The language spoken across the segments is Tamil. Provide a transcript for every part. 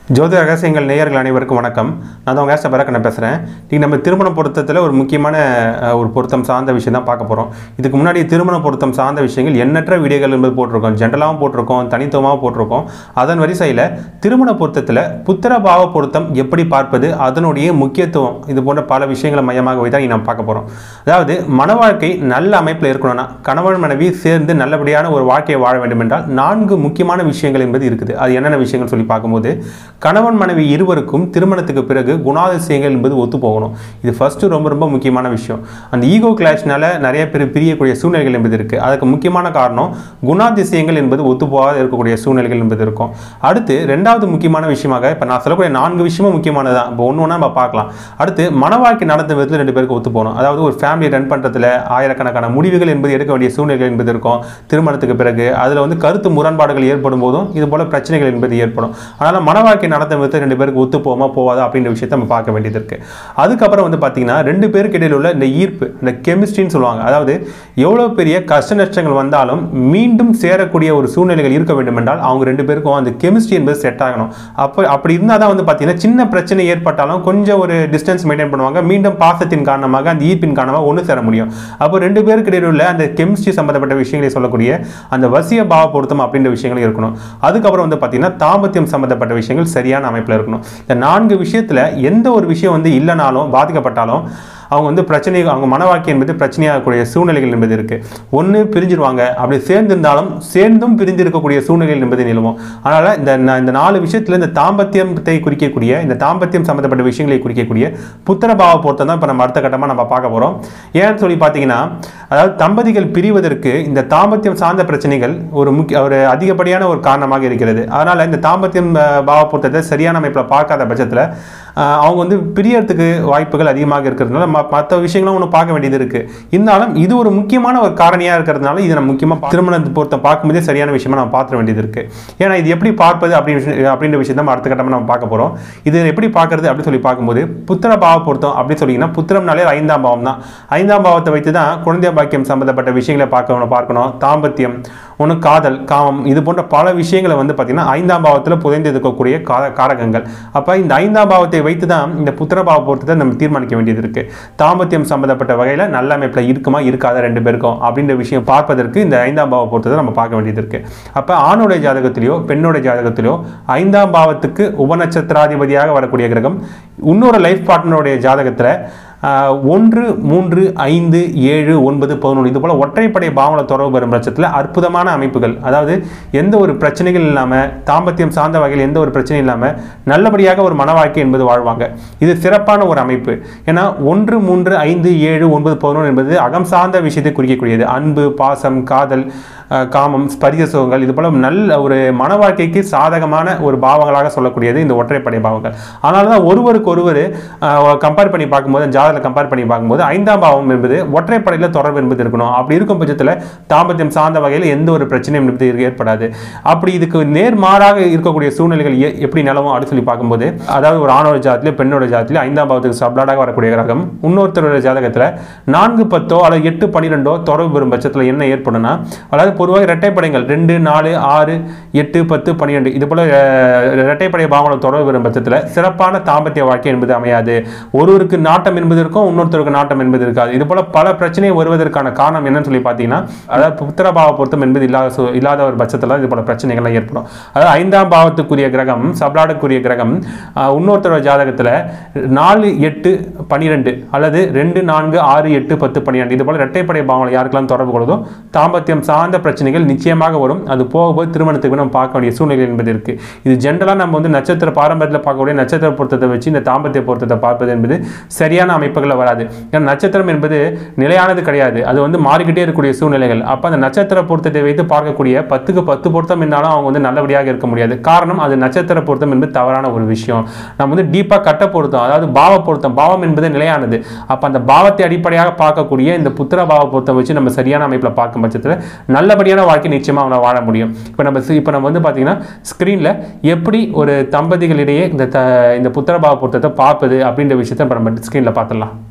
ஜோதி ரகசியங்கள் நேயர்கள் அனைவருக்கும் வணக்கம் நான் தான் உங்கள் ஆஸ்ட பரக்கண்ண பேசுகிறேன் இன்றைக்கி நம்ம திருமண பொருத்தத்தில் ஒரு முக்கியமான அஹ், ஒரு பொருத்தம் சார்ந்த விஷயம் தான் பார்க்க போகிறோம் இதுக்கு முன்னாடி திருமண பொருத்தம் சார்ந்த விஷயங்கள் எண்ணற்ற வீடியோகள் என்பது போட்டிருக்கோம் ஜென்ரலாகவும் போட்டிருக்கோம் தனித்துவமாக போட்டிருக்கோம் அதன் வரிசையில் திருமண பொருத்தத்தில் புத்திர பாவ பொருத்தம் எப்படி பார்ப்பது அதனுடைய முக்கியத்துவம் இது போன்ற பல விஷயங்களை மையமாக வைத்து தான் நம்ம பார்க்க போகிறோம் அதாவது மன வாழ்க்கை நல்ல அமைப்பில் இருக்கணும்னா கணவன் மனைவி சேர்ந்து நல்லபடியான ஒரு வாழ்க்கையை வாழ வேண்டும் என்றால் நான்கு முக்கியமான விஷயங்கள் என்பது இருக்குது அது என்னென்ன விஷயங்கள் சொல்லி பார்க்கும்போது கணவன் மனைவி இருவருக்கும் திருமணத்துக்கு பிறகு குணாதிசயங்கள் என்பது ஒத்து போகணும் இது ஃபர்ஸ்ட் ரொம்ப ரொம்ப முக்கியமான விஷயம் அந்த ஈகோ கிளாஷ்னால நிறைய பேர் பிரியக்கூடிய சூழ்நிலைகள் என்பது இருக்குது அதுக்கு முக்கியமான காரணம் குணாதிசயங்கள் என்பது ஒத்து போகாத இருக்கக்கூடிய சூழ்நிலைகள் என்பது இருக்கும் அடுத்து ரெண்டாவது முக்கியமான விஷயமாக இப்போ நான் சொல்லக்கூடிய நான்கு விஷயமும் முக்கியமானதான் இப்போ ஒன்று ஒன்றா நம்ம பார்க்கலாம் அடுத்து மன வாழ்க்கை நடந்த விதத்தில் ரெண்டு பேருக்கு ஒத்து போகணும் அதாவது ஒரு ஃபேமிலி ரன் பண்ணுறதுல ஆயிரக்கணக்கான முடிவுகள் என்பது எடுக்க வேண்டிய சூழ்நிலைகள் என்பது இருக்கும் திருமணத்துக்கு பிறகு அதில் வந்து கருத்து முரண்பாடுகள் ஏற்படும் போதும் இது போல பிரச்சனைகள் என்பது ஏற்படும் அதனால் மன வாழ்க்கை நடந்த விதத்தில் ரெண்டு பேருக்கு ஒத்து போமா போவாதா அப்படின்ற விஷயத்தை நம்ம பார்க்க வேண்டியது இருக்கு அதுக்கப்புறம் வந்து பார்த்தீங்கன்னா ரெண்டு பேருக்கு இடையில உள்ள இந்த ஈர்ப்பு இந்த கெமிஸ்ட்ரின்னு சொல்லுவாங்க அதாவது எவ்வளோ பெரிய கஷ்ட நஷ்டங்கள் வந்தாலும் மீண்டும் சேரக்கூடிய ஒரு சூழ்நிலைகள் இருக்க வேண்டும் என்றால் அவங்க ரெண்டு பேருக்கும் அந்த கெமிஸ்ட்ரி என்பது செட் ஆகணும் அப்போ அப்படி இருந்தால் தான் வந்து பார்த்தீங்கன்னா சின்ன பிரச்சனை ஏற்பட்டாலும் கொஞ்சம் ஒரு டிஸ்டன்ஸ் மெயின்டைன் பண்ணுவாங்க மீண்டும் பாசத்தின் காரணமாக அந்த ஈர்ப்பின் காரணமாக ஒன்று சேர முடியும் அப்போ ரெண்டு பேருக்கு இடையில உள்ள அந்த கெமிஸ்ட்ரி சம்பந்தப்பட்ட விஷயங்களை சொல்லக்கூடிய அந்த வசிய பாவ பொருத்தம் அப்படின்ற விஷயங்கள் இருக்கணும் அதுக்கப்புறம் வந்து பார்த்தீங்கன்னா தாம்பத்தியம் சம்பந்தப்பட்ட விஷயங்கள் சரியான அமைப்பில் இருக்கணும் இந்த நான்கு விஷயத்தில் எந்த ஒரு விஷயம் வந்து இல்லைனாலும் பாதிக்கப்பட்டாலும் அவங்க வந்து பிரச்சனை அவங்க மன வாழ்க்கை என்பது பிரச்சனையாகக்கூடிய சூழ்நிலைகள் என்பது இருக்கு ஒன்று பிரிஞ்சிருவாங்க அப்படி சேர்ந்திருந்தாலும் சேர்ந்தும் பிரிந்து இருக்கக்கூடிய சூழ்நிலைகள் என்பது நிலவும் அதனால இந்த ந- இந்த நாலு விஷயத்துல இந்த தாம்பத்தியத்தை குறிக்கக்கூடிய இந்த தாம்பத்தியம் சம்பந்தப்பட்ட விஷயங்களை குறிக்கக்கூடிய புத்திரபாவ பொருத்தம் தான் இப்போ நம்ம அடுத்த கட்டமாக நம்ம பார்க்க போகிறோம் ஏன்னு சொல்லி பார்த்தீங்கன்னா அதாவது தம்பதிகள் பிரிவதற்கு இந்த தாம்பத்தியம் சார்ந்த பிரச்சனைகள் ஒரு முக்கிய ஒரு அதிகப்படியான ஒரு காரணமாக இருக்கிறது அதனால இந்த தாம்பத்தியம் அஹ், பாவ பொருத்தத்தை சரியான அமைப்பில் பார்க்காத பட்சத்தில் அவங்க வந்து பிரியறதுக்கு வாய்ப்புகள் அதிகமாக இருக்கிறதுனால மற்ற விஷயங்களும் ஒன்று பார்க்க வேண்டியது இருக்கு இருந்தாலும் இது ஒரு முக்கியமான ஒரு காரணியாக இருக்கிறதுனால இதை நம்ம முக்கியமாக திருமணத்தை பொருத்தம் பார்க்கும்போதே சரியான விஷயமா நம்ம பார்த்துட வேண்டியது இருக்கு ஏன்னா இது எப்படி பார்ப்பது அப்படின்னு விஷயம் அப்படின்ற விஷயத்தை நம்ம அடுத்த கட்டமாக நம்ம பார்க்க போகிறோம் இது எப்படி பார்க்கறது அப்படின்னு சொல்லி பார்க்கும்போது புத்திர பாவ பொருத்தம் அப்படின்னு சொன்னீங்கன்னா புத்திரம்னாலே ஐந்தாம் பாவம் தான் ஐந்தாம் பாவத்தை வைத்து தான் குழந்தை பாக்கியம் சம்பந்தப்பட்ட விஷயங்களை பார்க்கணும் பார்க்கணும் தாம்பத்தியம் ஒன்று காதல் காமம் இது போன்ற பல விஷயங்களை வந்து பார்த்தீங்கன்னா ஐந்தாம் பாவத்தில் புதைந்து இருக்கக்கூடிய கா- காரகங்கள் அப்போ இந்த ஐந்தாம் பாவத்தை வைத்து தான் இந்த புத்திர பாவ பொறுத்தத்தை நம்ம தீர்மானிக்க வேண்டியது இருக்கு தாம்பத்தியம் சம்பந்தப்பட்ட வகையில் நல்ல அமைப்பில் இருக்குமா இருக்காத ரெண்டு பேருக்கும் அப்படின்ற விஷயம் பார்ப்பதற்கு இந்த ஐந்தாம் பாவ பொறுத்தத்தை நம்ம பார்க்க வேண்டியது இருக்கு அப்போ ஆணுடைய ஜாதகத்திலேயோ பெண்ணுடைய ஜாதகத்திலேயோ ஐந்தாம் பாவத்துக்கு உபநட்சத்திராதிபதியாக வரக்கூடிய கிரகம் இன்னொரு லைஃப் பார்ட்னருடைய ஜாதகத்தில் ஆஹ், ஒன்று மூன்று ஐந்து ஏழு ஒன்பது பதினொன்று இது போல் ஒற்றைப்படை பாவனை தொடர்பு பெறும் பட்சத்தில் அற்புதமான அமைப்புகள் அதாவது எந்த ஒரு பிரச்சனைகள் இல்லாமல் தாம்பத்தியம் சார்ந்த வகையில் எந்த ஒரு பிரச்சனையும் இல்லாமல் நல்லபடியாக ஒரு மன வாழ்க்கை என்பது வாழ்வாங்க இது சிறப்பான ஒரு அமைப்பு ஏன்னா ஒன்று மூன்று ஐந்து ஏழு ஒன்பது பதினொன்று என்பது அகம் சார்ந்த விஷயத்தை குறிக்கக்கூடியது அன்பு பாசம் காதல் ஆஹ், காமம் ஸ்பரிச சுகங்கள் இது போல நல்ல ஒரு மன வாழ்க்கைக்கு சாதகமான ஒரு பாவங்களாக சொல்லக்கூடியது இந்த ஒற்றைப்படை பாவங்கள் அதனால தான் ஒருவருக்கு ஒருவர் கம்பேர் பண்ணி பார்க்கும்போது ஜாதகத்தில் கம்பேர் பண்ணி பார்க்கும்போது ஐந்தாம் பாவம் என்பது ஒற்றைப்படையில் தொடர்பு என்பது இருக்கணும் அப்படி இருக்கும் பட்சத்தில் தாம்பத்தியம் சார்ந்த வகையில் எந்த ஒரு பிரச்சனையும் என்பது இரு- ஏற்படாது அப்படி இதுக்கு நேர்மாறாக இருக்கக்கூடிய சூழ்நிலைகள் எ- எப்படி நிலவும் அப்படின்னு சொல்லி பார்க்கும்போது அதாவது ஒரு ஆணோட ஜாதத்திலே பெண்ணோட ஜாதத்திலே ஐந்தாம் பாவத்துக்கு சப்ளாடாக வரக்கூடிய கிரகம் இன்னொருத்தரோட ஜாதகத்தில் நான்கு பத்தோ அல்லது எட்டு பன்னிரெண்டோ தொடர்பு பெறும் பட்சத்தில் என்ன ஏற்படும்னா அதாவது பொதுவாக இரட்டைப்படைகள் ரெண்டு நாலு ஆறு எட்டு பத்து பன்னிரெண்டு இது போல அஹ், இரட்டைப்படை பாவங்களோட தொடர்பு பெறும் பட்சத்தில் சிறப்பான தாம்பத்திய வாழ்க்கை என்பது அமையாது ஒருவருக்கு நாட்டம் என்பது இருக்கும் இன்னொருத்தருக்கு நாட்டம் என்பது இருக்காது இது போல பல பிரச்சனை வருவதற்கான காரணம் என்னன்னு சொல்லி பார்த்தீங்கன்னா அதாவது புத்திரபாவ பொருத்தம் என்பது இல்லாத சூ- இல்லாத ஒரு பட்சத்தில் இது போல பிரச்சனைகள்லாம் ஏற்படும் அதாவது ஐந்தாம் பாவத்துக்குரிய கிரகம் சப்ளாடுக்குரிய கிரகம் ஆஹ், இன்னொருத்தரோட ஜாதகத்தில் நாலு எட்டு பன்னிரெண்டு அல்லது ரெண்டு நான்கு ஆறு எட்டு பத்து பன்னிரெண்டு இது போல இரட்டைப்படை பாவங்களை யாருக்கெல்லாம் தொடர்பு கொள்வதோ தாம்பத்தியம் சார்ந்த பிரச்சனைகள் நிச்சயமாக வரும் அது போக போக திருமணத்துக்கு நம்ம பார்க்க வேண்டிய சூழ்நிலை என்பது இருக்கு இது ஜென்ரலாக நம்ம வந்து நட்சத்திர பாரம்பரியத்தில் பார்க்கக்கூடிய நட்சத்திர பொருத்தத்தை வச்சு இந்த தாம்பத்திய பொருத்தத்தை பார்ப்பது என்பது சரியான அமைப்புகளில் வராது ஏன்னா நட்சத்திரம் என்பது நிலையானது கிடையாது அது வந்து மாறிக்கிட்டே இருக்கக்கூடிய சூழ்நிலைகள் அப்போ அந்த நட்சத்திர பொருத்தத்தை வைத்து பார்க்கக்கூடிய பத்துக்கு பத்து பொருத்தம் இருந்தாலும் அவங்க வந்து நல்லபடியாக இருக்க முடியாது காரணம் அது நட்சத்திர பொருத்தம் என்பது தவறான ஒரு விஷயம் நம்ம வந்து டீப்பாக கட்ட பொருத்தம் அதாவது பாவ பொருத்தம் பாவம் என்பது நிலையானது அப்போ அந்த பாவத்தை அடிப்படையாக பார்க்கக்கூடிய இந்த புத்திர பாவ பொருத்தம் வச்சு நம்ம சரியான அமைப்பில் பார்க்கும் பட்சத்தில் நல்லபடியான வாழ்க்கை நிச்சயமாக அவனை வாழ முடியும் இப்போ நம்ம இப்போ நம்ம வந்து பார்த்தீங்கன்னா ஸ்க்ரீனில் எப்படி ஒரு தம்பதிகளிடையே இந்த த இந்த புத்திர பாவ பொருத்தத்தை பார்ப்பது அப்படின்ற விஷயத்தை இப்போ நம்ம ஸ்க்ரீனில் பார்த்துடலாம்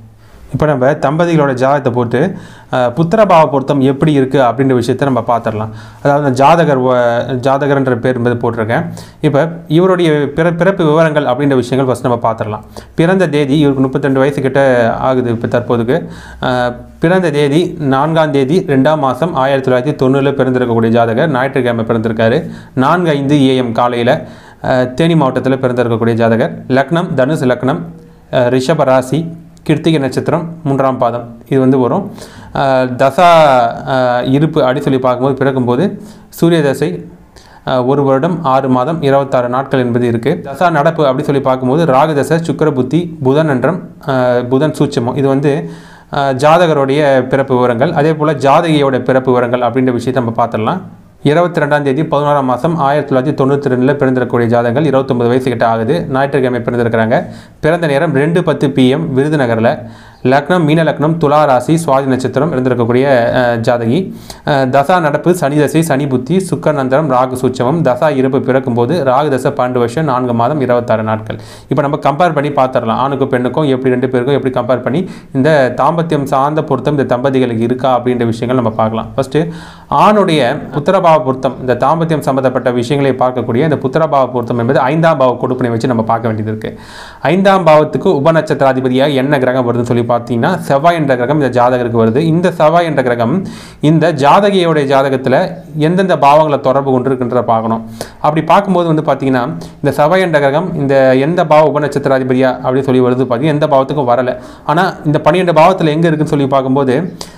இப்போ நம்ம தம்பதிகளோட ஜாதகத்தை போட்டு அஹ், புத்திரபாவ பொருத்தம் எப்படி இருக்குது அப்படின்ற விஷயத்த நம்ம பார்த்துடலாம் அதாவது அந்த ஜாதகர் வ- ஜாதகர்ன்ற பேர் என்பது போட்டிருக்கேன் இப்போ இவருடைய பிற பிறப்பு விவரங்கள் அப்படின்ற விஷயங்கள் ஃபஸ்ட் நம்ம பார்த்துடலாம் பிறந்த தேதி இவருக்கு முப்பத்திரெண்டு வயசு கிட்ட ஆகுது இப்போ தற்போதுக்கு அஹ், பிறந்த தேதி நான்காம் தேதி ரெண்டாம் மாதம் ஆயிரத்தி தொள்ளாயிரத்தி தொண்ணூறில் பிறந்திருக்கக்கூடிய ஜாதகர் ஞாயிற்றுக்கிழமை பிறந்திருக்காரு நான்கு ஐந்து ஏஎம் காலையில் தேனி மாவட்டத்தில் பிறந்திருக்கக்கூடிய ஜாதகர் லக்னம் தனுசு லக்னம் அஹ், ரிஷப ராசி கிருத்திகை நட்சத்திரம் மூன்றாம் பாதம் இது வந்து வரும் அஹ், தசா அஹ், இருப்பு அப்படி சொல்லி பார்க்கும்போது பிறக்கும்போது சூரிய தசை அஹ், ஒரு வருடம் ஆறு மாதம் இருபத்தாறு நாட்கள் என்பது இருக்குது தசா நடப்பு அப்படி சொல்லி பார்க்கும்போது ராகு தசை சுக்கிர புத்தி புதன் அன்றம் அஹ், புதன் சூட்சமம் இது வந்து அஹ், ஜாதகருடைய பிறப்பு விவரங்கள் அதே போல் ஜாதகியோட பிறப்பு விவரங்கள் அப்படின்ற விஷயத்தை நம்ம பார்த்துடலாம் இருபத்தி ரெண்டாம் தேதி பதினோராம் மாதம் ஆயிரத்தி தொள்ளாயிரத்தி தொண்ணூற்றி ரெண்டில் பிறந்திருக்கக்கூடிய ஜாதகங்கள் இருபத்தொம்பது வயசு கிட்ட ஆகுது ஞாயிற்றுக்கிழமை பிறந்திருக்கிறாங்க பிறந்த நேரம் ரெண்டு பத்து பிஎம் விருதுநகரில் லக்னம் மீன லக்னம் துலா ராசி சுவாதி நட்சத்திரம் இருந்திருக்கக்கூடிய அஹ், ஜாதகி அஹ், தசா நடப்பு சனி தசை சனி புத்தி சுக்கரநந்தரம் ராகு சூட்சமம் தசா இருப்பு பிறக்கும்போது ராகு தசை பன்னெண்டு வருஷம் நான்கு மாதம் இருபத்தாறு நாட்கள் இப்போ நம்ம கம்பேர் பண்ணி பார்த்துடலாம் ஆணுக்கும் பெண்ணுக்கும் எப்படி ரெண்டு பேருக்கும் எப்படி கம்பேர் பண்ணி இந்த தாம்பத்தியம் சார்ந்த பொருத்தம் இந்த தம்பதிகளுக்கு இருக்கா அப்படின்ற விஷயங்கள் நம்ம பார்க்கலாம் ஃபஸ்ட்டு ஆணுடைய புத்திரபாவ பொருத்தம் இந்த தாம்பத்தியம் சம்பந்தப்பட்ட விஷயங்களை பார்க்கக்கூடிய இந்த புத்திரபாவ பொருத்தம் என்பது ஐந்தாம் பாவ கொடுப்பினை வச்சு நம்ம பார்க்க வேண்டியது இருக்கு ஐந்தாம் பாவத்துக்கு உபநட்சத்திராதிபதியாக என்ன கிரகம் வருதுன்னு சொல்லி பார்த்தீங்கன்னா செவ்வாய் என்ற கிரகம் இந்த ஜாதகருக்கு வருது இந்த செவ்வாய் என்ற கிரகம் இந்த ஜாதகியோடைய ஜாதகத்தில் எந்தெந்த பாவங்களை தொடர்பு கொண்டிருக்கின்றத பார்க்கணும் அப்படி பார்க்கும்போது வந்து பார்த்தீங்கன்னா இந்த செவ்வாய் என்ற கிரகம் இந்த எந்த பாவ உபநட்சத்திராதிபதியா அப்படின்னு சொல்லி வருது பார்த்தீங்கன்னா எந்த பாவத்துக்கும் வரலை ஆனால் இந்த பன்னிரெண்டு பாவத்தில் எங்கே இருக்குன்னு சொல்லி பார்க்கும்போது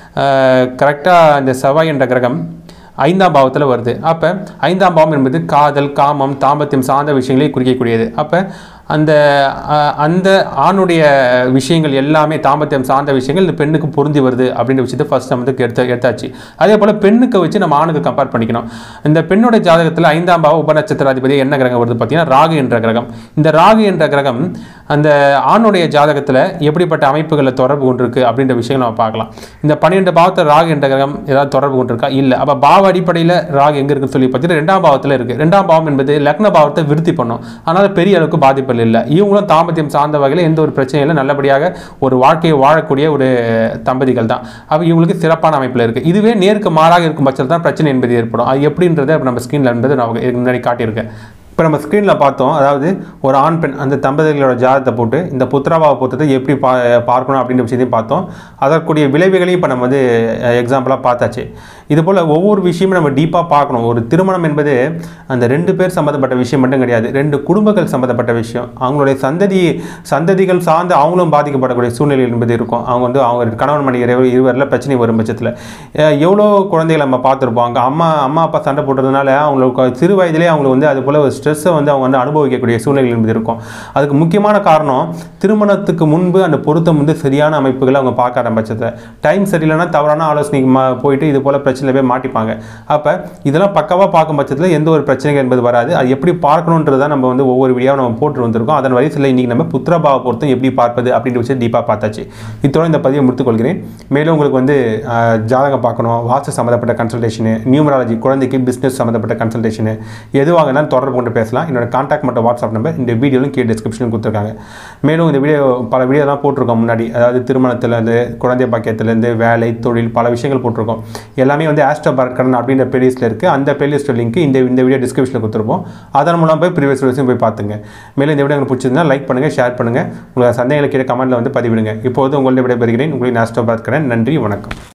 கரெக்டாக இந்த செவ்வாய் என்ற கிரகம் ஐந்தாம் பாவத்தில் வருது அப்போ ஐந்தாம் பாவம் என்பது காதல் காமம் தாம்பத்தியம் சார்ந்த விஷயங்களை குறிக்கக்கூடியது அப்போ அந்த அஹ், அந்த ஆணுடைய விஷயங்கள் எல்லாமே தாம்பத்தியம் சார்ந்த விஷயங்கள் இந்த பெண்ணுக்கு பொருந்தி வருது அப்படின்ற விஷயத்தை ஃபர்ஸ்ட் நம்ம வந்து எடுத்து எடுத்தாச்சு அதே போல் பெண்ணுக்கு வச்சு நம்ம ஆணுக்கு கம்பேர் பண்ணிக்கணும் இந்த பெண்ணோட ஜாதகத்தில் ஐந்தாம் பாவ உபநட்சத்திராதிபதி என்ன கிரகம் வருது பார்த்தீங்கன்னா ராகு என்ற கிரகம் இந்த ராகு என்ற கிரகம் அந்த ஆணுடைய ஜாதகத்தில் எப்படிப்பட்ட அமைப்புகளை தொடர்பு கொண்டிருக்கு அப்படின்ற விஷயங்கள் நம்ம பார்க்கலாம் இந்த பன்னிரெண்டு பாவத்தில் ராகு என்ற கிரகம் ஏதாவது தொடர்பு கொண்டிருக்கா இல்லை அப்போ பாவ அடிப்படையில் ராகு எங்கே இருக்குன்னு சொல்லி பார்த்தீங்கன்னா ரெண்டாம் பாவத்தில் இருக்குது ரெண்டாம் பாவம் என்பது லக்ன பாவத்தை விருத்தி பண்ணும் ஆனால் பெரிய அளவுக்கு பாதிப்புகள் இல்லை இவங்களும் தாம்பத்தியம் சார்ந்த வகையில் எந்த ஒரு பிரச்சனையும் இல்லை நல்லபடியாக ஒரு வாழ்க்கையை வாழக்கூடிய ஒரு தம்பதிகள் தான் அப்போ இவங்களுக்கு சிறப்பான அமைப்பில் இருக்குது இதுவே நேருக்கு மாறாக இருக்கும் பட்சத்தில் தான் பிரச்சனை என்பது ஏற்படும் அது எப்படின்றத இப்ப நம்ம ஸ்க்ரீனில் என்பது நான் உங்களுக்கு இதுக்கு முன்னாடி காட்டியிருக்கேன் இப்போ நம்ம ஸ்க்ரீனில் பார்த்தோம் அதாவது ஒரு ஆண் பெண் அந்த தம்பதிகளோட ஜாதகத்தை போட்டு இந்த புத்திரபாவ பொருத்தத்தை எப்படி பா பார்க்கணும் அப்படின்ற விஷயத்தையும் பார்த்தோம் அதற்குரிய விளைவுகளையும் இப்போ நம்ம வந்து எக்ஸாம்பிளாக பார்த்தாச்சு இது போல் ஒவ்வொரு விஷயமும் நம்ம டீப்பாக பார்க்கணும் ஒரு திருமணம் என்பது அந்த ரெண்டு பேர் சம்மந்தப்பட்ட விஷயம் மட்டும் கிடையாது ரெண்டு குடும்பங்கள் சம்மந்தப்பட்ட விஷயம் அவங்களுடைய சந்ததி சந்ததிகள் சார்ந்து அவங்களும் பாதிக்கப்படக்கூடிய சூழ்நிலை என்பது இருக்கும் அவங்க வந்து அவங்க கணவன் மணி இருவர் இருவரில் பிரச்சனை வரும் பட்சத்தில் எவ்வளோ குழந்தைகளை நம்ம பார்த்துருப்போம் அங்கே அம்மா அம்மா அப்பா சண்டை போட்டதுனால அவங்களுக்கு சிறு வயதிலே அவங்களுக்கு வந்து அது போல் ஒரு ஸ்ட்ரெஸ்ஸை வந்து அவங்க வந்து அனுபவிக்கக்கூடிய சூழ்நிலை என்பது இருக்கும் அதுக்கு முக்கியமான காரணம் திருமணத்துக்கு முன்பு அந்த பொருத்தம் வந்து சரியான அமைப்புகளை அவங்க பார்க்க ஆரம்பிச்சது டைம் சரியில்லைன்னா தவறான ஆலோசனைக்கு மா போயிட்டு இது போல் பிரச்சனையில் போய் மாட்டிப்பாங்க அப்போ இதெல்லாம் பக்காவாக பார்க்கும் பட்சத்தில் எந்த ஒரு பிரச்சனைகள் என்பது வராது அது எப்படி பார்க்கணுன்றது தான் நம்ம வந்து ஒவ்வொரு வீடியோவும் நம்ம போட்டு வந்திருக்கோம் அதன் வரிசையில் இன்றைக்கி நம்ம புத்திரபாவ பொருத்தம் எப்படி பார்ப்பது அப்படின்ற விஷயம் டீப்பாக பார்த்தாச்சு இத்தோட இந்த பதிவை முடித்துக்கொள்கிறேன் மேலும் உங்களுக்கு வந்து ஆஹ், ஜாதகம் பார்க்கணும் வாஸ்து சம்மந்தப்பட்ட கன்சல்டேஷனு நியூமராலஜி குழந்தைக்கு பிஸ்னஸ் சம்மந்தப்பட்ட கன்சல்டேஷனு எதுவாக இருந்தாலும் தொடர்பு கொண்டு பேசலாம் என்னோட கான்டாக்ட் மற்றும் வாட்ஸ்அப் நம்பர் இந்த வீடியோலும் கீழே டிஸ்கிரிப்ஷனில் கொடுத்துருக்காங்க மேலும் இந்த வீடியோ பல வீடியோ தான் போட்டிருக்கோம் முன்னாடி அதாவது திருமணத்துலேருந்து குழந்தை பாக்கியத்துலேருந்து வேலை தொழில் பல விஷயங்கள் போட்டிருக்கோம் எல்லாமே வந்து ஆஸ்ட்ரோ பார்க்கடன் அப்படின்ற பிளேலிஸ்ட்டில் இருக்குது அந்த பிளேலிஸ்ட் லிங்க் இந்த இந்த வீடியோ டிஸ்கிரிப்ஷனில் கொடுத்துருப்போம் அதன் மூலம் போய் ப்ரீவியஸ் வீடியோஸும் போய் பார்த்துங்க மேலும் இந்த வீடியோ உங்களுக்கு பிடிச்சிருந்தா லைக் பண்ணுங்கள் ஷேர் பண்ணுங்கள் உங்களோட சந்தேகங்களை கீழே கமெண்ட்டில் வந்து பதிவிடுங்க இப்போது உங்களுடைய விடைபெறுகிறேன் உங்களை ஆஸ்ட்ரோ பார்க்கிறேன் நன்றி வணக்கம்